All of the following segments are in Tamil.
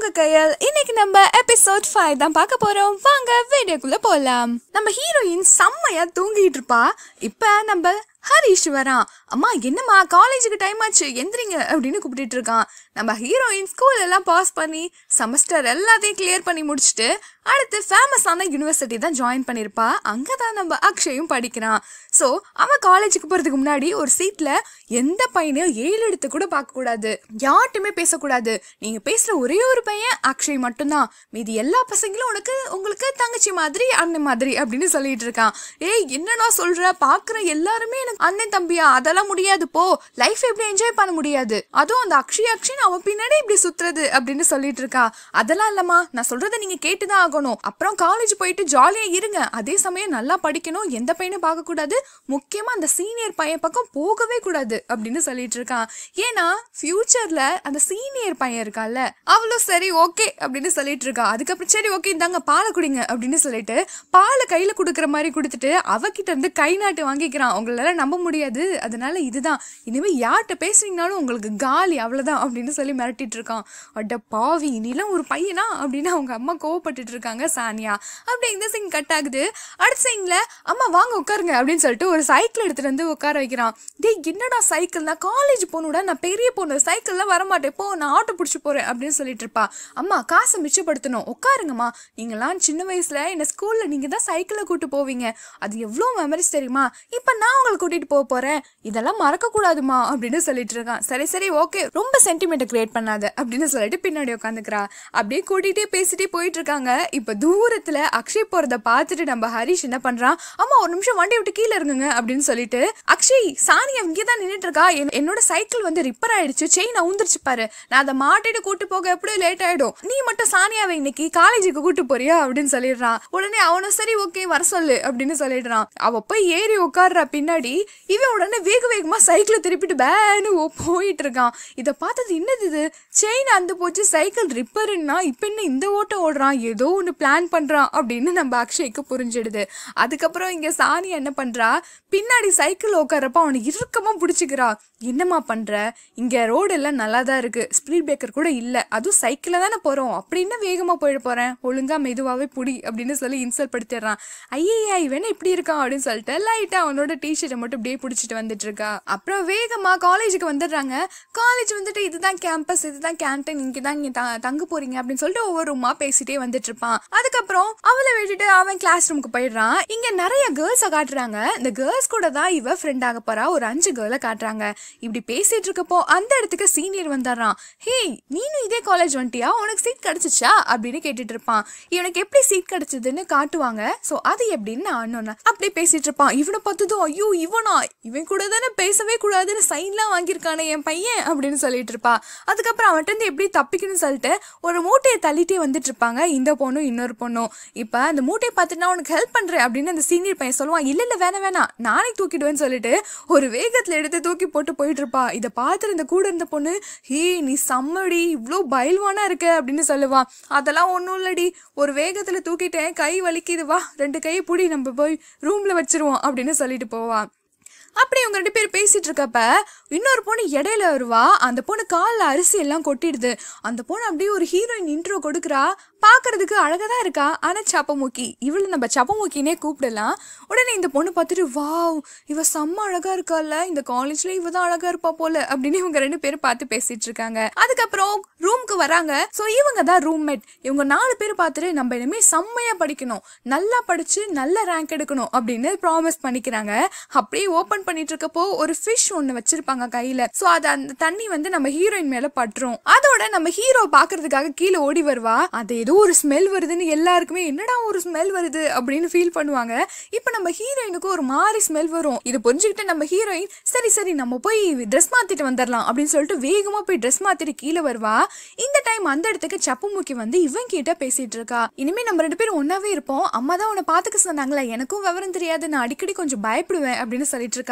உங்க கையில் இன்னைக்கு நம்ம எபிசோட் ஃபைவ் தான் பார்க்க போறோம் வாங்க வீடியோக்குள்ள போலாம் நம்ம ஹீரோயின் செம்மையா தூங்கிட்டு இருப்பா இப்ப நம்ம ஹரிஷ் வரான் அம்மா என்னம்மா காலேஜுக்கு டைம் ஆச்சு எந்திரிங்க அப்படின்னு கூப்பிட்டுட்டு இருக்கான் நம்ம ஹீரோயின் ஸ்கூல் எல்லாம் பாஸ் பண்ணி செமஸ்டர் எல்லாத்தையும் கிளியர் பண்ணி முடிச்சுட்டு அடுத்து ஃபேமஸான யூனிவர்சிட்டி தான் ஜாயின் பண்ணியிருப்பா அங்கே தான் நம்ம அக்ஷயும் படிக்கிறான் ஸோ அவன் காலேஜுக்கு போகிறதுக்கு முன்னாடி ஒரு சீட்டில் எந்த பையனையும் ஏழு எடுத்து கூட பார்க்கக்கூடாது யார்ட்டுமே பேசக்கூடாது நீங்கள் பேசுகிற ஒரே ஒரு பையன் அக்ஷய் மட்டும்தான் மீதி எல்லா பசங்களும் உனக்கு உங்களுக்கு தங்கச்சி மாதிரி அண்ணன் மாதிரி அப்படின்னு சொல்லிட்டு இருக்கான் ஏய் என்னடா சொல்ற பார்க்குற எல்லாருமே எனக்கு அண்ணன் தம்பியா அதெல்லாம் முடியாது போ லைஃப் எப்படி என்ஜாய் பண்ண முடியாது அதுவும் அந்த அக்ஷய் அக்ஷய் அவன் பின்னாடி இப்படி சுத்துறது அப்படின்னு சொல்லிட்டு இருக்கா அதெல்லாம் இல்லம்மா நான் சொல்றதை நீங்க கேட்டுதான் ஆகணும் அப்புறம் காலேஜ் போயிட்டு ஜாலியா இருங்க அதே சமயம் நல்லா படிக்கணும் எந்த பையனும் பார்க்க கூடாது முக்கியமா அந்த சீனியர் பையன் பக்கம் போகவே கூடாது அப்படின்னு சொல்லிட்டு இருக்கான் ஏன்னா ஃபியூச்சர்ல அந்த சீனியர் பையன் இருக்கான்ல அவளும் சரி ஓகே அப்படின்னு சொல்லிட்டு இருக்கா அதுக்கப்புறம் சரி ஓகே இந்தாங்க பாலை குடிங்க அப்படின்னு சொல்லிட்டு பாலை கையில கொடுக்குற மாதிரி கொடுத்துட்டு அவகிட்ட இருந்து கை நாட்டு வாங்கிக்கிறான் உங்களால நம்ப முடியாது அதனால இதுதான் இனிமே யார்கிட்ட பேசுனீங்கனாலும் உங்களுக்கு காலி அவ்வளவுதான் அப்படின்னு சொல்லி மிரட்டிட்டு இருக்கான் அட பாவி நீலாம் ஒரு பையனா அப்படின்னு அவங்க அம்மா கோவப்பட்டுட்டு இருக்காங்க சானியா அப்படி இந்த சீன் கட் ஆகுது அடுத்த சீன்ல அம்மா வாங்க உட்காருங்க அப்படின்னு சொல்லிட்டு ஒரு சைக்கிள் எடுத்துட்டு வந்து உட்கார வைக்கிறான் டேய் என்னடா சைக்கிள் நான் காலேஜ் போகணுடா நான் பெரிய பொண்ணு சைக்கிள்ல வரமாட்டேன் போ நான் ஆட்டோ பிடிச்சி போறேன் அப்படின்னு சொல்லிட்டு இருப்பா அம்மா காசை மிச்சப்படுத்தணும் உட்காருங்கம்மா நீங்களாம் சின்ன வயசுல என்ன ஸ்கூல்ல நீங்க தான் சைக்கிளில் கூட்டு போவீங்க அது எவ்வளோ மெமரிஸ் தெரியுமா இப்போ நான் உங்களை கூட்டிட்டு போக போறேன் இதெல்லாம் மறக்க கூடாதுமா அப்படின்னு சொல்லிட்டு இருக்கான் சரி சரி ஓகே ரொம்ப சென்டிமெண்ட் கிரியேட் பண்ணாத அப்படின்னு சொல்லிட்டு பின்னாடி உட்காந்துக்கிறா அப்படியே கூட்டிகிட்டே பேசிட்டே போயிட்டு இருக்காங்க இப்போ தூரத்துல அக்ஷய் போறத பார்த்துட்டு நம்ம ஹரிஷ் என்ன பண்றான் அம்மா ஒரு நிமிஷம் வண்டி விட்டு கீழே இருங்குங்க அப்படின்னு சொல்லிட்டு அக்ஷய் சாணி இங்கே தான் நின்றுட்டு இருக்கா என்- என்னோட சைக்கிள் வந்து ரிப்பேர் ஆயிடுச்சு செயின் அவுந்துருச்சு பாரு நான் அதை மாட்டிட்டு கூட்டு போக எப்படியும் லேட் ஆயிடும் நீ மட்டும் சானியாவை இன்னைக்கு காலேஜுக்கு கூட்டு போறியா அப்படின்னு சொல்லிடுறான் உடனே அவனும் சரி ஓகே வர சொல்லு அப்படின்னு சொல்லிடுறான் அவ போய் ஏறி உட்கார்றா பின்னாடி இவன் உடனே வேக வேகமா சைக்கிளை திருப்பிட்டு பேனு போயிட்டு இருக்கான் இதை பார்த்தது என்னது இது செயின் அந்த போச்சு சைக்கிள் ரிப்பேருன்னா இப்போ என்ன இந்த ஓட்டம் ஓடுறான் ஏதோ ஒன்று பிளான் பண்றான் அப்படின்னு நம்ம அக்ஷய்க்கு புரிஞ்சிடுது அதுக்கப்புறம் இங்க சாணி என்ன பண்றா பின்னாடி சைக்கிள் உட்காரப்ப அவனை இறுக்கமா பிடிச்சிக்கிறா என்னம்மா பண்ற இங்க ரோடு எல்லாம் நல்லா தான் இருக்கு ஸ்பீட் பிரேக்கர் கூட இல்ல அதுவும் சைக்கிள்ல தானே போறோம் அப்படி என்ன வேகமா போயிட போறேன் ஒழுங்கா மெதுவாவே புடி அப்படின்னு சொல்லி இன்சல்ட் படுத்திடுறான் ஐயா இவன் இப்படி இருக்கான் அப்படின்னு சொல்லிட்டு லைட்டா அவனோட டிஷர்ட்டை மட்டும் இப்படியே பிடிச்சிட்டு வந்துட்டு இருக்கா அப்புறம் வேகமா காலேஜுக்கு வந்துடுறாங்க காலேஜ் வந்துட்டு இதுதான் கேம்பஸ் இதுதான் கேன்டீன் இங்க தான் இங்க த- தங்க போறீங்க அப்படின்னு சொல்லிட்டு ஒவ்வொரு ரூமா பேசிட்டே வந்துட்டு இருப்பான் அதுக்கப்புறம் அவளை விட்டுட்டு அவன் கிளாஸ் ரூமுக்கு போயிடுறான் இங்க நிறைய கேர்ள்ஸை காட்டுறாங்க இந்த கேர்ள்ஸ் கூட தான் இவ ஃப்ரெண்ட் ஆக போறா ஒரு அஞ்சு கேர்ளை காட்டுறாங்க இப்படி பேசிட்டு இருக்கப்போ அந்த இடத்துக்கு சீனியர் வந்துடுறான் ஹே நீனும் இதே காலேஜ் வந்துட்டியா உனக்கு சீட் கிடைச்சிச்சா அப்படின்னு கேட்டுட்டு இருப்பான் இவனுக்கு எப்படி சீட் கிடைச்சதுன்னு காட்டுவாங்க ஸோ அது எப்படின்னு நான் அண்ணன் அப்படியே பேசிட்டு இருப்பான் இவனை பார்த்ததும் ஐயோ இவனா இவன் கூட தானே பேசவே கூடாதுன்னு சைன்லாம் வாங்கியிருக்கானே என் பையன் அப்படின்னு சொல்லிட்டு இருப்பா அதுக்கப்புறம் அவன்கிட்ட இருந்து எப்படி தப்பிக்கணும்னு சொல்லிட்டு ஒரு மூட்டையை தள்ளிட்டே வந்துட்டு இருப்பாங்க இந்த பொண்ணும் இன்னொரு பொண்ணும் இப்போ அந்த மூட்டையை பார்த்துட்டு நான் உனக்கு ஹெல்ப் பண்றேன் அப்படின்னு அந்த சீனியர் பையன் சொல்லுவான் இல்ல இல்ல வேணாம் வேணாம் நானே தூக்கிடுவேன்னு சொல்லிட்டு ஒரு வேகத்துல எடுத்து தூக்கி போட்டு போயிட்டு இருப்பா இதை பார்த்துட்டு இந்த கூட இருந்த பொண்ணு ஹே நீ செம்மடி இவ்வளோ பயில்வானா இருக்க அப்படின்னு சொல்லுவான் அதெல்லாம் ஒன்றும் இல்லடி ஒரு வேகத்துல தூக்கிட்டேன் கை வலிக்குது வா ரெண்டு கையை புடி நம்ம போய் ரூம்ல வச்சிருவோம் அப்படின்னு சொல்லிட்டு போவான் அப்படி இவங்க ரெண்டு பேர் பேசிட்டு இருக்கப்ப இன்னொரு பொண்ணு இடையில வருவா அந்த பொண்ணு காலில் அரிசி எல்லாம் கொட்டிடுது அந்த பொண்ணு அப்படியே ஒரு ஹீரோயின் இன்ட்ரோ கொடுக்குறா பார்க்கறதுக்கு அழகா தான் இருக்கா ஆனா சப்பமூக்கி இவளை நம்ம சப்பமூக்கினே கூப்பிடலாம் உடனே இந்த பொண்ணு பார்த்துட்டு வாவ் இவ செம்ம அழகா இருக்கால இந்த காலேஜ்ல இவ தான் அழகா இருப்பா போல அப்படின்னு இவங்க ரெண்டு பேரும் பார்த்து பேசிட்டு இருக்காங்க அதுக்கப்புறம் ரூம்க்கு வராங்க ஸோ இவங்க தான் ரூம்மேட் இவங்க நாலு பேர் பார்த்துட்டு நம்ம இனிமே செம்மையா படிக்கணும் நல்லா படிச்சு நல்ல ரேங்க் எடுக்கணும் அப்படின்னு ப்ராமிஸ் பண்ணிக்கிறாங்க அப்படியே ஓபன் பண்ணிட்டு இருக்கப்போ ஒரு ஃபிஷ் ஒன்று வச்சிருப்பாங்க கையில ஸோ அது அந்த தண்ணி வந்து நம்ம ஹீரோயின் மேல பட்டுரும் அதோட நம்ம ஹீரோ பாக்குறதுக்காக கீழே ஓடி வருவா அது ஏதோ ஒரு ஸ்மெல் வருதுன்னு எல்லாருக்குமே என்னடா ஒரு ஸ்மெல் வருது அப்படின்னு ஃபீல் பண்ணுவாங்க இப்போ நம்ம ஹீரோயினுக்கு ஒரு மாதிரி ஸ்மெல் வரும் இது புரிஞ்சுக்கிட்டு நம்ம ஹீரோயின் சரி சரி நம்ம போய் ட்ரெஸ் மாத்திட்டு வந்துடலாம் அப்படின்னு சொல்லிட்டு வேகமா போய் ட்ரெஸ் மாத்திட்டு கீழே வருவா இந்த டைம் அந்த இடத்துக்கு சப்புமுக்கி வந்து இவன் கிட்ட பேசிட்டு இருக்கா இனிமே நம்ம ரெண்டு பேரும் ஒன்னாவே இருப்போம் அம்மா தான் உன்னை பாத்துக்க சொன்னாங்களே எனக்கும் விவரம் தெரியாது நான் அடிக்கடி கொஞ்சம் பயப்படுவேன் அப்படின்னு சொல்லிட்டு இருக்கா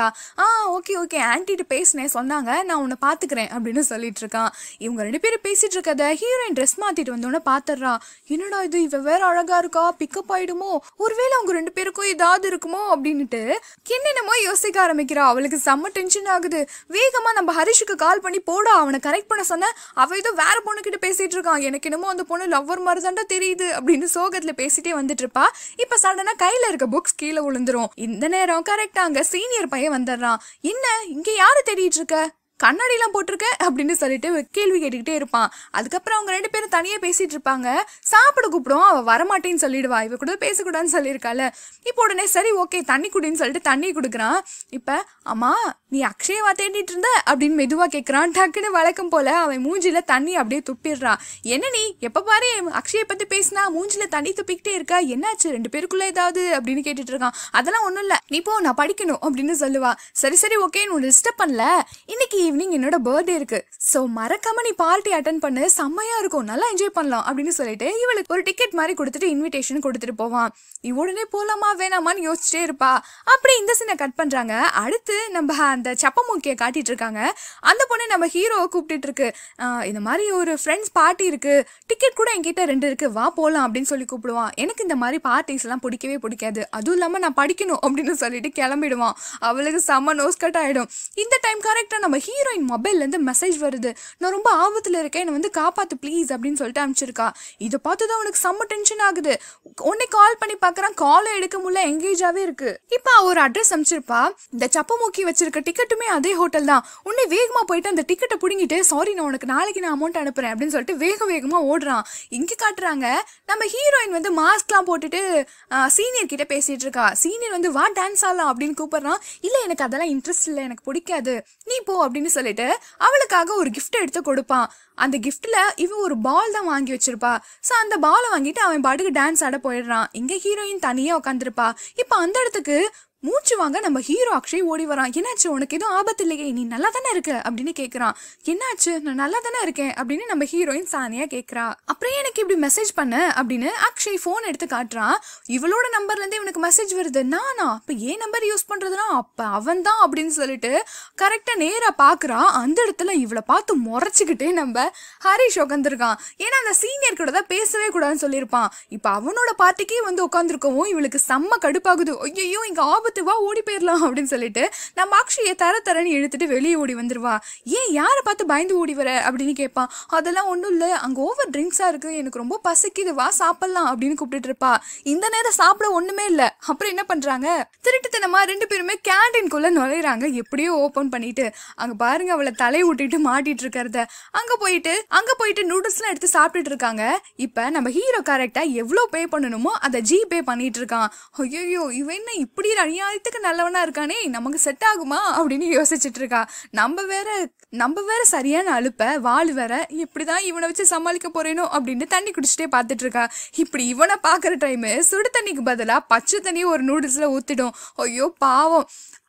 இருக்கா ஆ ஓகே ஓகே ஆன்ட்டிட்டு பேசினேன் சொன்னாங்க நான் உன்னை பார்த்துக்கிறேன் அப்படின்னு சொல்லிட்டு இருக்கான் இவங்க ரெண்டு பேரும் பேசிட்டு இருக்கத ஹீரோயின் ட்ரெஸ் மாத்திட்டு வந்தோடனே பாத்துறான் என்னடா இது இவ வேற அழகா இருக்கா பிக்கப் ஆயிடுமோ ஒருவேளை அவங்க ரெண்டு பேருக்கும் ஏதாவது இருக்குமோ அப்படின்னுட்டு என்னென்னமோ யோசிக்க ஆரம்பிக்கிறா அவளுக்கு செம்ம டென்ஷன் ஆகுது வேகமா நம்ம ஹரிஷுக்கு கால் பண்ணி போடா அவனை கரெக்ட் பண்ண சொன்ன அவ ஏதோ வேற பொண்ணுகிட்ட பேசிட்டு இருக்கான் எனக்கு என்னமோ அந்த பொண்ணு லவ்வர் மாதிரி தாண்டா தெரியுது அப்படின்னு சோகத்துல பேசிட்டே வந்துட்டு இருப்பா இப்ப சடனா கையில இருக்க புக்ஸ் கீழே விழுந்துரும் இந்த நேரம் கரெக்டா அங்க சீனியர் பையன் வந்துடுறான் என்ன இங்க யாரு தேடிட்டு இருக்க கண்ணாடிலாம் போட்டிருக்க அப்படின்னு சொல்லிட்டு கேள்வி கேட்டுக்கிட்டே இருப்பான் அதுக்கப்புறம் அவங்க ரெண்டு பேரும் தனியாக பேசிட்டு இருப்பாங்க சாப்பிட கூப்பிடும் அவள் வரமாட்டேன்னு சொல்லிடுவா இவ கூட பேசக்கூடாதுன்னு சொல்லியிருக்கால இப்போ உடனே சரி ஓகே தண்ணி குடின்னு சொல்லிட்டு தண்ணி கொடுக்குறான் இப்போ அம்மா நீ அக்ஷயவா தேடிட்டு இருந்த அப்படின்னு மெதுவாக கேட்குறான் டக்குன்னு வழக்கம் போல அவன் மூஞ்சில தண்ணி அப்படியே துப்பிடுறான் என்ன நீ எப்போ பாரு அக்ஷயை பற்றி பேசினா மூஞ்சில தண்ணி துப்பிக்கிட்டே இருக்கா என்னாச்சு ரெண்டு பேருக்குள்ள ஏதாவது அப்படின்னு கேட்டுட்டு இருக்கான் அதெல்லாம் ஒன்றும் இல்லை நீ போ நான் படிக்கணும் அப்படின்னு சொல்லுவா சரி சரி ஓகே உன்னை டிஸ்டர்ப் பண்ணல இன்னைக்கு ஈவினிங் என்னோட பர்த்டே இருக்கு ஸோ மறக்காம நீ பார்ட்டி அட்டன் பண்ணு செம்மையா இருக்கும் நல்லா என்ஜாய் பண்ணலாம் அப்படின்னு சொல்லிட்டு இவளுக்கு ஒரு டிக்கெட் மாதிரி கொடுத்துட்டு இன்விடேஷன் கொடுத்துட்டு போவான் இவ உடனே போலாமா வேணாமான்னு யோசிச்சிட்டே இருப்பா அப்படி இந்த சீனை கட் பண்றாங்க அடுத்து நம்ம அந்த சப்பமூக்கியை காட்டிட்டு இருக்காங்க அந்த பொண்ணு நம்ம ஹீரோவை கூப்பிட்டுட்டு இருக்கு ஆஹ் இந்த மாதிரி ஒரு ஃப்ரெண்ட்ஸ் பார்ட்டி இருக்கு டிக்கெட் கூட என்கிட்ட ரெண்டு இருக்கு வா போலாம் அப்படின்னு சொல்லி கூப்பிடுவான் எனக்கு இந்த மாதிரி பார்ட்டிஸ் எல்லாம் பிடிக்கவே பிடிக்காது அதுவும் இல்லாம நான் படிக்கணும் அப்படின்னு சொல்லிட்டு கிளம்பிடுவான் அவளுக்கு செம்ம நோஸ் கட் ஆயிடும் இந்த டைம் கரெக்டா நம்ம ஹீரோயின் மொபைல்ல இருந்து மெசேஜ் வருது நான் ரொம்ப ஆபத்துல இருக்கேன் என்னை வந்து காப்பாத்து ப்ளீஸ் அப்படின்னு சொல்லிட்டு அனுப்பிச்சிருக்கா இதை பார்த்துதான் அவனுக்கு செம்ம டென்ஷன் ஆகுது உன்னை கால் பண்ணி பார்க்கறான் காலை எடுக்க முடியல எங்கேஜாவே இருக்கு இப்போ அவ ஒரு அட்ரஸ் அனுப்பிச்சிருப்பா இந்த சப்பமூக்கி வச்சிருக்க டிக்கெட்டுமே அதே ஹோட்டல் தான் உன்னை வேகமா போயிட்டு அந்த டிக்கெட்டை பிடுங்கிட்டு சாரி நான் உனக்கு நாளைக்கு நான் அமௌண்ட் அனுப்புறேன் அப்படின்னு சொல்லிட்டு வேக வேகமா ஓடுறான் இங்க காட்டுறாங்க நம்ம ஹீரோயின் வந்து மாஸ்க்லாம் போட்டுட்டு சீனியர் கிட்ட பேசிட்டு இருக்கா சீனியர் வந்து வா டான்ஸ் ஆடலாம் அப்படின்னு கூப்பிடுறான் இல்ல எனக்கு அதெல்லாம் இன்ட்ரெஸ்ட் இல்லை எனக்கு பிடிக்காது நீ போ அப்படின்னு சொல்லிட்டு அவளுக்காக ஒரு gift எடுத்து கொடுப்பான் அந்த கிஃப்ட்ல இவன் ஒரு பால் தான் வாங்கி வச்சிருப்பா ஸோ அந்த பாலை வாங்கிட்டு அவன் பாட்டுக்கு டான்ஸ் ஆட போயிடுறான் இங்க ஹீரோயின் தனியா உட்காந்துருப்பா இப்போ அந்த இடத்துக்கு மூச்சு வாங்க நம்ம ஹீரோ அக்ஷய் ஓடி வரான் என்னாச்சு உனக்கு எதுவும் ஆபத்து இல்லையே நீ நல்லா தானே இருக்க அப்படின்னு கேக்குறான் என்னாச்சு நான் நல்லா தானே இருக்கேன் அப்படின்னு நம்ம ஹீரோயின் சானியா கேக்குறா அப்புறம் எனக்கு இப்படி மெசேஜ் பண்ண அப்படின்னு அக்ஷய் ஃபோன் எடுத்து காட்டுறான் இவளோட நம்பர்ல இருந்து இவனுக்கு மெசேஜ் வருது நானா இப்ப ஏன் நம்பர் யூஸ் பண்றதுனா அப்ப அவன் தான் அப்படின்னு சொல்லிட்டு கரெக்டா நேரா பாக்குறான் அந்த இடத்துல இவளை பார்த்து முறைச்சுக்கிட்டே நம்ம ஹரிஷ் உட்காந்துருக்கான் ஏன்னா அந்த சீனியர் கூட தான் பேசவே கூடாதுன்னு சொல்லியிருப்பான் இப்ப அவனோட பார்ட்டிக்கே வந்து உட்காந்துருக்கவும் இவளுக்கு செம்ம கடுப்பாகுது ஐயோ இங்க ஆபத்து வா ஓடி போயிடலாம் அப்படின்னு சொல்லிட்டு நம்ம அக்ஷயை தர தரன்னு இழுத்துட்டு வெளியே ஓடி வந்துருவா ஏன் யாரை பார்த்து பயந்து ஓடி வர அப்படின்னு கேட்பான் அதெல்லாம் ஒன்றும் இல்லை அங்கே ஓவர் ட்ரிங்க்ஸாக இருக்கு எனக்கு ரொம்ப பசிக்குது வா சாப்பிடலாம் அப்படின்னு கூப்பிட்டுட்டு இருப்பா இந்த நேரம் சாப்பிட ஒன்றுமே இல்லை அப்புறம் என்ன பண்ணுறாங்க திருட்டுத்தனமா ரெண்டு பேருமே கேண்டீன்குள்ளே நுழையிறாங்க எப்படியோ ஓப்பன் பண்ணிட்டு அங்கே பாருங்க அவளை தலை விட்டுட்டு மாட்டிட்டு இருக்கிறத அங்கே போயிட்டு அங்கே போயிட்டு நூடுல்ஸ்லாம் எடுத்து சாப்பிட்டுட்டு இருக்காங்க இப்போ நம்ம ஹீரோ கரெக்டாக எவ்வளோ பே பண்ணணுமோ அதை ஜிபே பண்ணிட்டு இருக்கான் ஐயோ இவன் என்ன இப்படி அநியாயத்துக்கு நல்லவனா இருக்கானே நமக்கு செட் ஆகுமா அப்படின்னு யோசிச்சுட்டு இருக்கா நம்ம வேற நம்ம வேற சரியான அலுப்ப வாள் வேற இப்படிதான் இவனை வச்சு சமாளிக்க போறேனோ அப்படின்னு தண்ணி குடிச்சிட்டே பார்த்துட்டு இருக்கா இப்படி இவனை பார்க்குற டைமு சுடு தண்ணிக்கு பதிலா பச்சை தண்ணி ஒரு நூடுல்ஸ்ல ஊத்திடும் ஐயோ பாவம்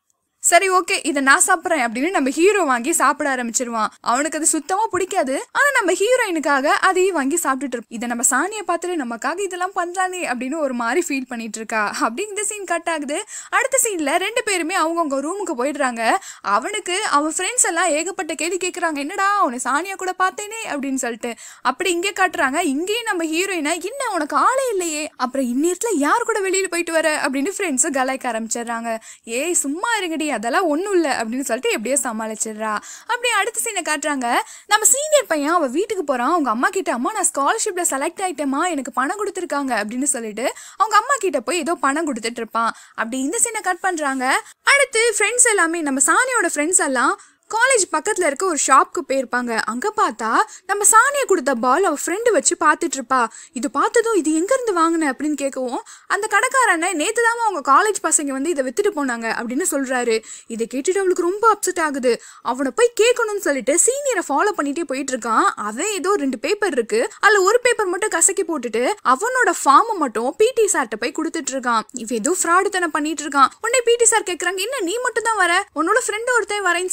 சரி ஓகே இதை நான் சாப்பிட்றேன் அப்படின்னு நம்ம ஹீரோ வாங்கி சாப்பிட ஆரம்பிச்சிருவான் அவனுக்கு அது சுத்தமா பிடிக்காது ஆனா நம்ம ஹீரோயினுக்காக அதையும் வாங்கி சாப்பிட்டுட்டு இருப்போம் இதை நம்ம சாணியை பார்த்துட்டு நமக்காக இதெல்லாம் பண்றானே அப்படின்னு ஒரு மாதிரி ஃபீல் பண்ணிட்டு இருக்கா அப்படி இந்த சீன் கட் ஆகுது அடுத்த சீன்ல ரெண்டு பேருமே அவங்கவுங்க ரூமுக்கு போயிடுறாங்க அவனுக்கு அவன் ஃப்ரெண்ட்ஸ் எல்லாம் ஏகப்பட்ட கேள்வி கேட்குறாங்க என்னடா அவனை சானியா கூட பார்த்தேனே அப்படின்னு சொல்லிட்டு அப்படி இங்கே காட்டுறாங்க இங்கேயும் நம்ம ஹீரோயினை என்ன உனக்கு ஆளே இல்லையே அப்புறம் இந்நேரத்தில் யார் கூட வெளியில் போயிட்டு வர அப்படின்னு ஃப்ரெண்ட்ஸு கலாய்க்க ஆரம்பிச்சிடுறாங்க ஏய் சும்மா இருங்கடி அதெல்லாம் ஒன்றும் இல்லை அப்படின்னு சொல்லிட்டு எப்படியோ சமாளிச்சிடுறா அப்படியே அடுத்த சீனை காட்டுறாங்க நம்ம சீனியர் பையன் அவள் வீட்டுக்கு போகிறான் அவங்க அம்மா கிட்ட அம்மா நான் ஸ்காலர்ஷிப்பில் செலக்ட் ஆயிட்டேம்மா எனக்கு பணம் கொடுத்துருக்காங்க அப்படின்னு சொல்லிட்டு அவங்க அம்மா கிட்ட போய் ஏதோ பணம் கொடுத்துட்டு இருப்பான் அப்படி இந்த சீனை கட் பண்ணுறாங்க அடுத்து ஃப்ரெண்ட்ஸ் எல்லாமே நம்ம சானியோட ஃப்ரெண்ட்ஸ் எல்லாம் காலேஜ் பக்கத்துல இருக்க ஒரு ஷாப்க்கு போயிருப்பாங்க அங்க பார்த்தா நம்ம சானியா கொடுத்த பால் அவ ஃப்ரெண்டு வச்சு பார்த்துட்டு இருப்பா இது பார்த்ததும் இது எங்க இருந்து வாங்கின அப்படின்னு கேட்கவும் அந்த கடைக்காரனை நேத்து தான் அவங்க காலேஜ் பசங்க வந்து இதை வித்துட்டு போனாங்க அப்படின்னு சொல்றாரு இதை கேட்டுட்டு அவளுக்கு ரொம்ப அப்செட் ஆகுது அவனை போய் கேட்கணும்னு சொல்லிட்டு சீனியரை ஃபாலோ பண்ணிட்டே போயிட்டு இருக்கான் அவன் ஏதோ ரெண்டு பேப்பர் இருக்கு அதுல ஒரு பேப்பர் மட்டும் கசக்கி போட்டுட்டு அவனோட ஃபார்மை மட்டும் பிடி சார்ட்ட போய் கொடுத்துட்டு இருக்கான் இவன் ஏதோ ஃப்ராடு தனம் பண்ணிட்டு இருக்கான் உடனே பிடி சார் கேக்குறாங்க என்ன நீ மட்டும் தான் வர உன்னோட ஃப்ரெண்டு ஒருத்தன் வரேன்னு சொன்னானே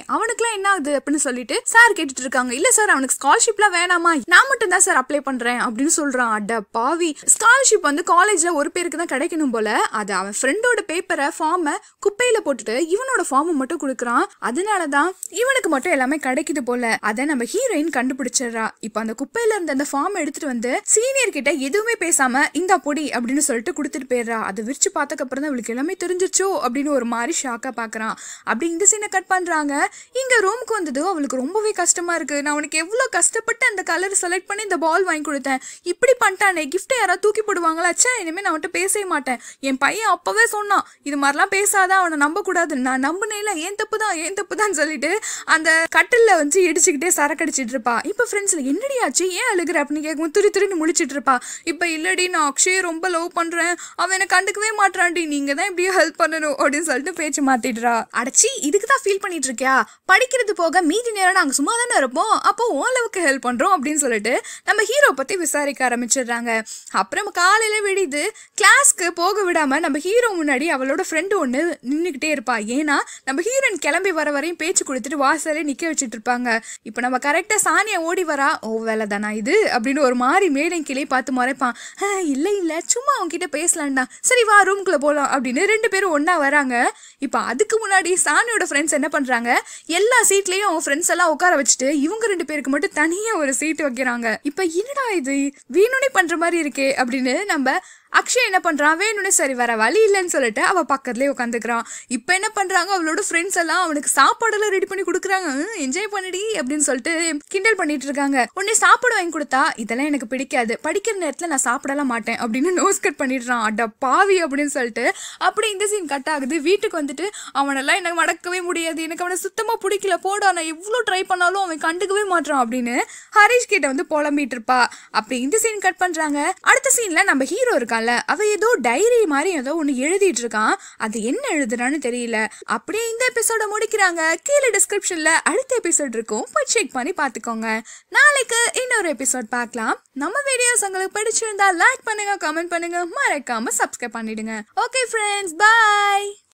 அவனுக்குலாம் என்ன ஆகுது அப்படின்னு சொல்லிட்டு சார் கேட்டுட்டு இருக்காங்க இல்ல சார் அவனுக்கு ஸ்காலர்ஷிப்லாம் வேணாமா நான் மட்டும் தான் சார் அப்ளை பண்றேன் அப்படின்னு சொல்றான் அட பாவி ஸ்காலர்ஷிப் வந்து காலேஜ்ல ஒரு பேருக்கு தான் கிடைக்கணும் போல அது அவன் ஃப்ரெண்டோட பேப்பரை ஃபார்மை குப்பையில போட்டுட்டு இவனோட ஃபார்மை மட்டும் கொடுக்குறான் அதனாலதான் இவனுக்கு மட்டும் எல்லாமே கிடைக்குது போல அதை நம்ம ஹீரோயின் கண்டுபிடிச்சிடுறா இப்போ அந்த குப்பையில இருந்த அந்த ஃபார்ம் எடுத்துட்டு வந்து சீனியர் கிட்ட எதுவுமே பேசாம இந்தா பொடி அப்படின்னு சொல்லிட்டு கொடுத்துட்டு போயிடுறா அதை விரிச்சு பார்த்ததுக்கு அப்புறம் தான் அவளுக்கு எல்லாமே தெரிஞ்சிச்சோ அப்படின்னு ஒரு மாதிரி ஷாக்கா பாக்குறான் அப்படி இந்த சீனை கட் பண்றாங்க இங்க ரூமுக்கு வந்தது அவளுக்கு ரொம்பவே கஷ்டமா இருக்கு நான் அவனுக்கு எவ்வளவு கஷ்டப்பட்டு அந்த கலர் செலக்ட் பண்ணி இந்த பால் வாங்கி கொடுத்தேன் இப்படி பண்ணிட்டானே கிஃப்ட்டை யாராவது தூக்கி போடுவாங்களா ச்சே இனிமே நான் அவன்கிட்ட பேசவே மாட்டேன் என் பையன் அப்பவே சொன்னான் இது மாதிரிலாம் பேசாத அவனை நம்ப கூடாது நான் நம்பினேல ஏன் தப்பு தான் ஏன் தப்பு தான் சொல்லிட்டு அந்த கட்டில்ல வந்து இடிச்சுக்கிட்டே சரக்கடிச்சிட்டு இருப்பா இப்ப ஃப்ரெண்ட்ஸ்ல என்னடி ஆச்சு ஏன் அழுகுற அப்படின்னு கேட்கும் துரி துரின்னு முழிச்சிட்டு இருப்பா இப்ப இல்லடி நான் அக்ஷய் ரொம்ப லவ் பண்றேன் அவன் என்ன கண்டுக்கவே மாட்டான்டி நீங்க தான் இப்படியே ஹெல்ப் பண்ணணும் அப்படின்னு சொல்லிட்டு பேச்சு மாத்திடுறா அடச்சி இதுக்கு தான் ஃபீல் பண்ணிட்டு இருக்கியா படிக்கிறது போக மீதி நேரம் நாங்க சும்மா தானே இருப்போம் அப்போ ஓரளவுக்கு ஹெல்ப் பண்றோம் அப்படின்னு சொல்லிட்டு நம்ம ஹீரோ பத்தி விசாரிக்க ஆரம்பிச்சிடுறாங்க அப்புறம் காலையில விடிது கிளாஸ்க்கு போக விடாம நம்ம ஹீரோ முன்னாடி அவளோட ஃப்ரெண்டு ஒன்று நின்றுக்கிட்டே இருப்பா ஏன்னா நம்ம ஹீரோயின் கிளம்பி வர வரையும் பேச்சு கொடுத்துட்டு வாசலே நிக்க வச்சுட்டு இருப்பாங்க இப்போ நம்ம கரெக்டா சானியா ஓடி வரா ஓ வேலை தானா இது அப்படின்னு ஒரு மாதிரி மேடம் கிளை பார்த்து மறைப்பான் "ஆ, இல்ல இல்ல சும்மா அவன்கிட்ட பேசலாம்டா சரி வா ரூம்குள்ள போலாம் அப்படின்னு ரெண்டு பேரும் ஒண்ணா வராங்க இப்போ அதுக்கு முன்னாடி சானியோட ஃப்ரெண்ட்ஸ் என்ன பண்றாங்க எல்லா சீட்லயும் அவங்க ஃப்ரெண்ட்ஸ் எல்லாம் உட்கார வச்சுட்டு இவங்க ரெண்டு பேருக்கு மட்டும் தனியா ஒரு சீட் வைக்கிறாங்க இப்போ என்னடா இது வீணுனே பண்ற மாதிரி இருக்கே அப்படின்னு நம்ம அக்ஷய் என்ன பண்றான் வேணும்னு சரி வர வழி இல்லைன்னு சொல்லிட்டு அவ பக்கத்துலயே உட்காந்துக்கிறான் இப்போ என்ன பண்றாங்க அவளோட ஃப்ரெண்ட்ஸ் எல்லாம் அவனுக்கு சாப்பாடெல்லாம் ரெடி பண்ணி கொடுக்குறாங்க என்ஜாய் பண்ணிடி அப்படின்னு சொல்லிட்டு கிண்டல் பண்ணிட்டு இருக்காங்க உடனே சாப்பாடு வாங்கி கொடுத்தா இதெல்லாம் எனக்கு பிடிக்காது படிக்கிற நேரத்துல நான் சாப்பிடலாம் மாட்டேன் அப்படின்னு நோஸ் கட் பண்ணிடுறான் அட பாவி அப்படின்னு சொல்லிட்டு அப்படி இந்த சீன் கட் ஆகுது வீட்டுக்கு வந்துட்டு அவனெல்லாம் எனக்கு மடக்கவே முடியாது எனக்கு அவனை சுத்தமா பிடிக்கல போடா நான் எவ்வளோ ட்ரை பண்ணாலும் அவன் கண்டுக்கவே மாட்டான் அப்படின்னு ஹரிஷ் கிட்ட வந்து புலம்பிட்டு இருப்பா அப்படி இந்த சீன் கட் பண்றாங்க அடுத்த சீன்ல நம்ம ஹீரோ இருக்கான்ல அவ ஏதோ டைரி மாதிரி ஏதோ ஒன்று எழுதிட்டு இருக்கான் அது என்ன எழுதுறான்னு தெரியல அப்படியே இந்த எபிசோட முடிக்கிறாங்க கீழே டிஸ்கிரிப்ஷன்ல அடுத்த எபிசோட் இருக்கும் போய் செக் பண்ணி பார்த்துக்கோங்க நாளைக்கு இன்னொரு எபிசோட் பார்க்கலாம் நம்ம வீடியோஸ் உங்களுக்கு பிடிச்சிருந்தா லைக் பண்ணுங்க கமெண்ட் பண்ணுங்க மறக்காம சப்ஸ்கிரைப் பண்ணிடுங்க ஓகே ஃப்ரெண்ட்ஸ் பாய்